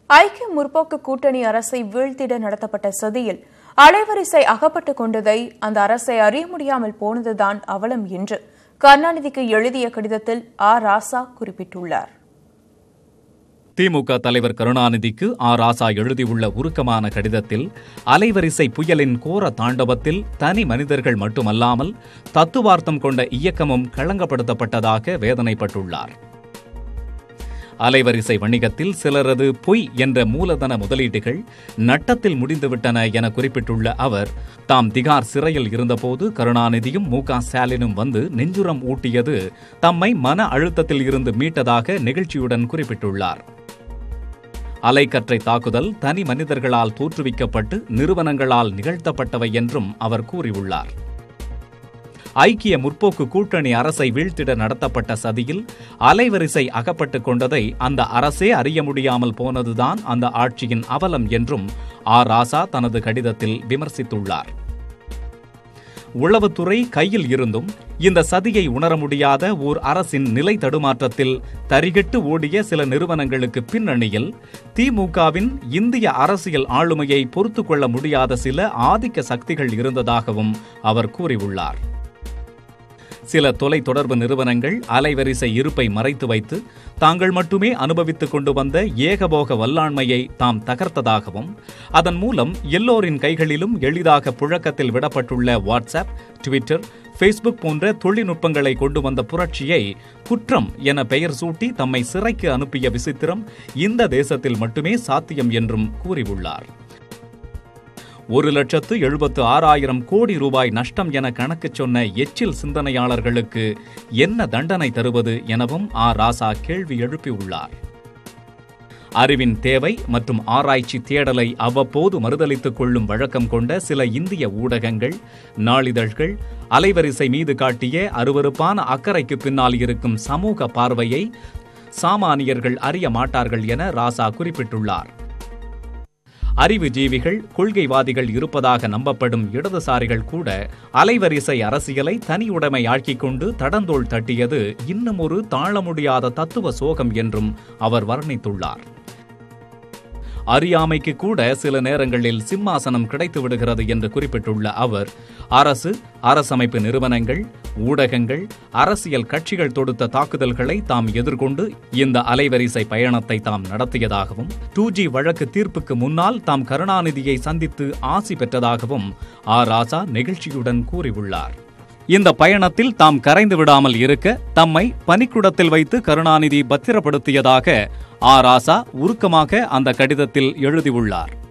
ஐக்கிய முற்போக்கு கூட்டணி அரசை வீழ்த்திட நடத்தப்பட்ட சதியில் அலைவரிசை அகப்பட்டுக் கொண்டதை அந்த அரசை அறிய முடியாமல் போனதுதான் அவலம் என்று கருணாநிதிக்கு எழுதிய கடிதத்தில் ஆ ராசா குறிப்பிட்டுள்ளார் திமுக தலைவர் கருணாநிதிக்கு ஆ ராசா எழுதியுள்ள உருக்கமான கடிதத்தில் அலைவரிசை புயலின் கோர தாண்டவத்தில் தனி மனிதர்கள் மட்டுமல்லாமல் தத்துவார்த்தம் கொண்ட இயக்கமும் களங்கப்படுத்தப்பட்டதாக வேதனைப்பட்டுள்ளார் அலைவரிசை வணிகத்தில் சிலரது பொய் என்ற மூலதன முதலீடுகள் நட்டத்தில் முடிந்துவிட்டன என குறிப்பிட்டுள்ள அவர் தாம் திகார் சிறையில் இருந்தபோது கருணாநிதியும் மு க ஸ்டாலினும் வந்து நெஞ்சுரம் ஊட்டியது தம்மை மன அழுத்தத்தில் இருந்து மீட்டதாக நெகிழ்ச்சியுடன் குறிப்பிட்டுள்ளார் அலைக்கற்றை தாக்குதல் தனி மனிதர்களால் தோற்றுவிக்கப்பட்டு நிறுவனங்களால் நிகழ்த்தப்பட்டவை என்றும் அவர் கூறியுள்ளார் ஐக்கிய முற்போக்கு கூட்டணி அரசை வீழ்த்திட நடத்தப்பட்ட சதியில் அலைவரிசை அகப்பட்டுக் கொண்டதை அந்த அரசே அறிய முடியாமல் போனதுதான் அந்த ஆட்சியின் அவலம் என்றும் ஆ ராசா தனது கடிதத்தில் விமர்சித்துள்ளார் உளவுத்துறை கையில் இருந்தும் இந்த சதியை உணர முடியாத ஓர் அரசின் நிலை தடுமாற்றத்தில் தரிகெட்டு ஓடிய சில நிறுவனங்களுக்கு பின்னணியில் திமுகவின் இந்திய அரசியல் ஆளுமையை பொறுத்துக் கொள்ள முடியாத சில ஆதிக்க சக்திகள் இருந்ததாகவும் அவர் கூறியுள்ளார் சில தொலை தொடர்பு நிறுவனங்கள் அலைவரிசை இருப்பை மறைத்து வைத்து தாங்கள் மட்டுமே அனுபவித்துக் கொண்டு வந்த ஏகபோக வல்லாண்மையை தாம் தகர்த்ததாகவும் அதன் மூலம் எல்லோரின் கைகளிலும் எளிதாக புழக்கத்தில் விடப்பட்டுள்ள வாட்ஸ்அப் ட்விட்டர் ஃபேஸ்புக் போன்ற தொழில்நுட்பங்களை கொண்டு வந்த புரட்சியை குற்றம் என பெயர் சூட்டி தம்மை சிறைக்கு அனுப்பிய விசித்திரம் இந்த தேசத்தில் மட்டுமே சாத்தியம் என்றும் கூறியுள்ளார் ஒரு லட்சத்து எழுபத்து ஆறாயிரம் கோடி ரூபாய் நஷ்டம் என கணக்கு சொன்ன எச்சில் சிந்தனையாளர்களுக்கு என்ன தண்டனை தருவது எனவும் ஆ ராசா கேள்வி எழுப்பியுள்ளார் அறிவின் தேவை மற்றும் ஆராய்ச்சி தேடலை அவ்வப்போது மறுதளித்துக் கொள்ளும் வழக்கம் கொண்ட சில இந்திய ஊடகங்கள் நாளிதழ்கள் அலைவரிசை மீது காட்டிய அருவருப்பான அக்கறைக்கு பின்னால் இருக்கும் சமூக பார்வையை சாமானியர்கள் அறிய மாட்டார்கள் என ராசா குறிப்பிட்டுள்ளார் அறிவுஜீவிகள் கொள்கைவாதிகள் இருப்பதாக நம்பப்படும் இடதுசாரிகள் கூட அலைவரிசை அரசியலை தனியுடைமை ஆக்கிக் கொண்டு தடந்தோள் தட்டியது இன்னும் ஒரு தாழ முடியாத தத்துவ சோகம் என்றும் அவர் வர்ணித்துள்ளார் அறியாமைக்கு கூட சில நேரங்களில் சிம்மாசனம் கிடைத்து விடுகிறது என்று குறிப்பிட்டுள்ள அவர் அரசு அரசமைப்பு நிறுவனங்கள் ஊடகங்கள் அரசியல் கட்சிகள் தொடுத்த தாக்குதல்களை தாம் எதிர்கொண்டு இந்த அலைவரிசை பயணத்தை தாம் நடத்தியதாகவும் டூ ஜி வழக்கு தீர்ப்புக்கு முன்னால் தாம் கருணாநிதியை சந்தித்து ஆசி பெற்றதாகவும் ஆ ராசா நெகிழ்ச்சியுடன் கூறியுள்ளார் இந்த பயணத்தில் தாம் கரைந்து விடாமல் இருக்க தம்மை பனிக்குடத்தில் வைத்து கருணாநிதி பத்திரப்படுத்தியதாக ஆ ராசா உருக்கமாக அந்த கடிதத்தில் எழுதியுள்ளார்